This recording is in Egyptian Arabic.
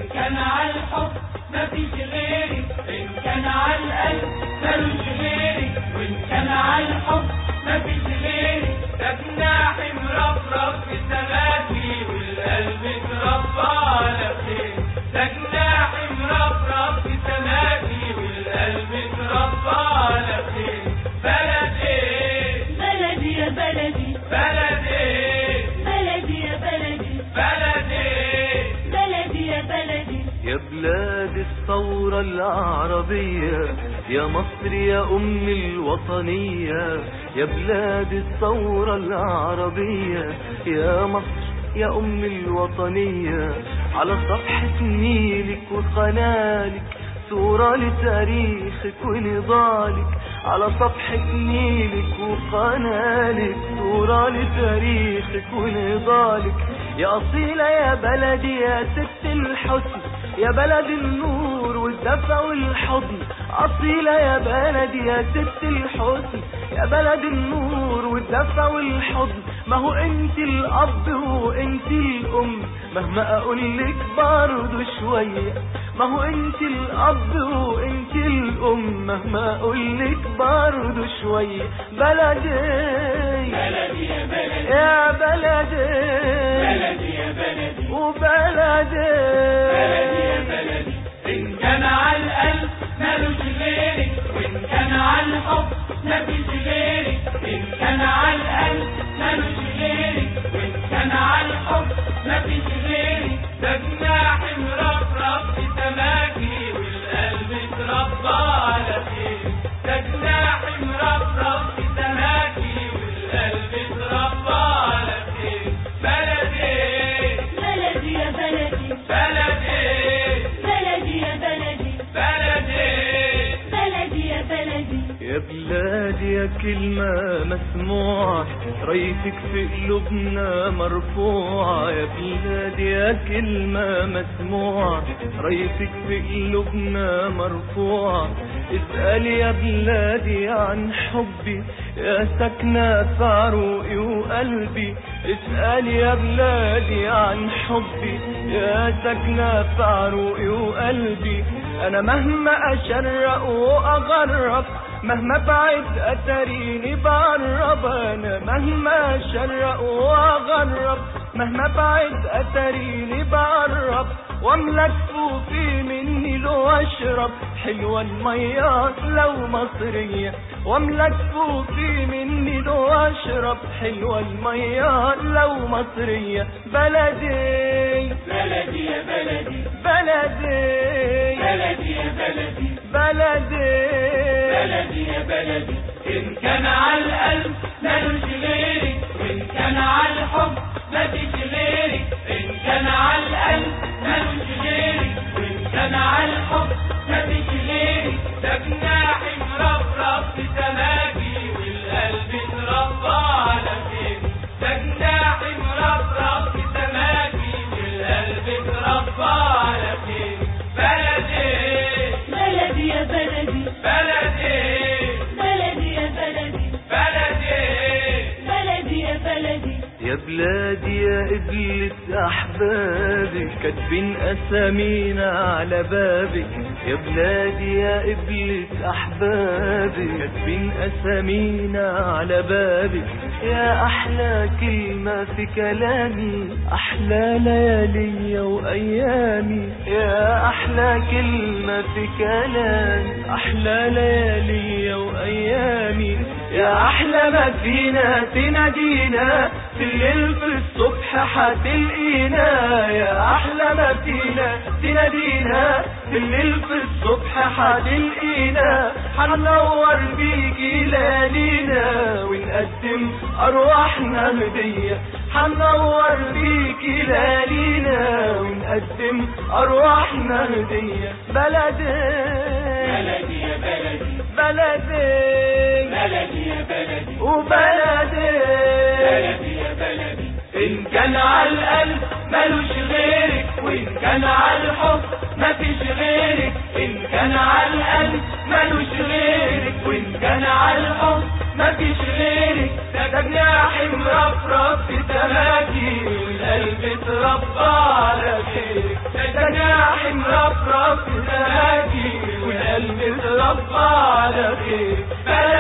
كان على الحب مفيش غيرك إن كان على القلب ملوش غيرك وإن كان على الحب مفيش غيرك ده جناح مرفرف في سماكي والقلب اتربى على خير ده جناح مرفرف في سماكي والقلب اتربى على خير بلدي بلدي يا بلدي بلدي بلدي يا بلدي بلدي بلدي يا بلدي يا بلاد الثورة العربية يا مصر يا أم الوطنية يا بلاد الثورة العربية يا مصر يا أم الوطنية على صفحة نيلك وقنالك صورة لتاريخك ونضالك على صفحة نيلك وقنالك صورة لتاريخك ونضالك يا أصيلة يا بلدي يا ست الحسن يا بلد النور والدفى والحضن أصيلة يا بلدي يا ست الحسن يا بلد النور والدفى والحضن ما هو انت الأب وانت الأم مهما أقولك برضو شوية ما هو انت الأب وانت الأم مهما أقولك برضو شوية بلدي بلدي يا بلدي يا بلدي بلدي يا بلدي وبلدي بلدي يا بلدي إن كان على القلب ملوش غيرك وإن كان على الحب مفيش غيرك إن كان على القلب ملوش غيرك وإن كان على الحب مفيش غيرك ده جناح مرفرف في سماكي والقلب اتربى على خير ده جناح مرفرف في سماكي والقلب اتربى على خير بلدي بلدي يا بلدي بلدي بلدي يا بلدي بلدي بلدي يا بلدي يا بلادي يا كلمة مسموعة رايتك في قلوبنا مرفوعة يا بلادي يا كلمة مسموعة رايتك في قلوبنا مرفوعة اسأل يا بلادي عن حبي يا سكنة في عروقي وقلبي اسأل يا بلادي عن حبي يا سكنة في عروقي وقلبي أنا مهما أشرق وأغرب مهما بعد أتريني بقرب أنا مهما أشرق وأغرب مهما بعد أتريني بقرب واملك فوقي مني لو أشرب حلوة المية لو مصرية واملك فوقي مني لو أشرب حلوة المية لو مصرية بلدي بلدي يا بلدي بلدي بلدي يا بلدي بلدي بلدي يا بلدي إن كان على القلب ملوش غيرك وإن كان على الحب مفيش غيرك إن كان على القلب ملوش غيرك وإن كان على الحب مفيش غيرك ده جناح مرفرف في سماكي والقلب اتربى على خير ده جناح مرفرف في سماكي والقلب اتربى على خير بلدي بلدي يا بلدي بلدي بلدي يا بلدي بلدي بلدي يا بلدي يا بلادي يا قبلة أحبابك كاتبين أسامينا على بابك يا بلادي يا قبلة أحبابك كاتبين أسامينا على بابك يا أحلى كلمة في كلامي أحلى ليالي وأيامي يا أحلى كلمة في كلامي أحلى ليالي وأيامي يا أحلى ما فينا تنادينا في الليل في الصبح هتلقينا يا أحلى ما فينا تنادينا في الليل في الصبح هتلقينا هننور بيكي ليالينا ونقدم أرواحنا هدية هننور بيكي ليالينا ونقدم أرواحنا هدية بلدي بلدي يا بلدي بلدي بلدي يا بلدي وبلدي بلدي يا بلدي إن كان على القلب ملوش غيرك وإن كان على الحب مفيش غيرك إن كان على القلب ملوش غيرك وإن كان على الحب مفيش غيرك ده جناح مرفرف في سماكي والقلب اتربى على خيرك ده جناحي مرفرف في سماكي والقلب اتربى على خيرك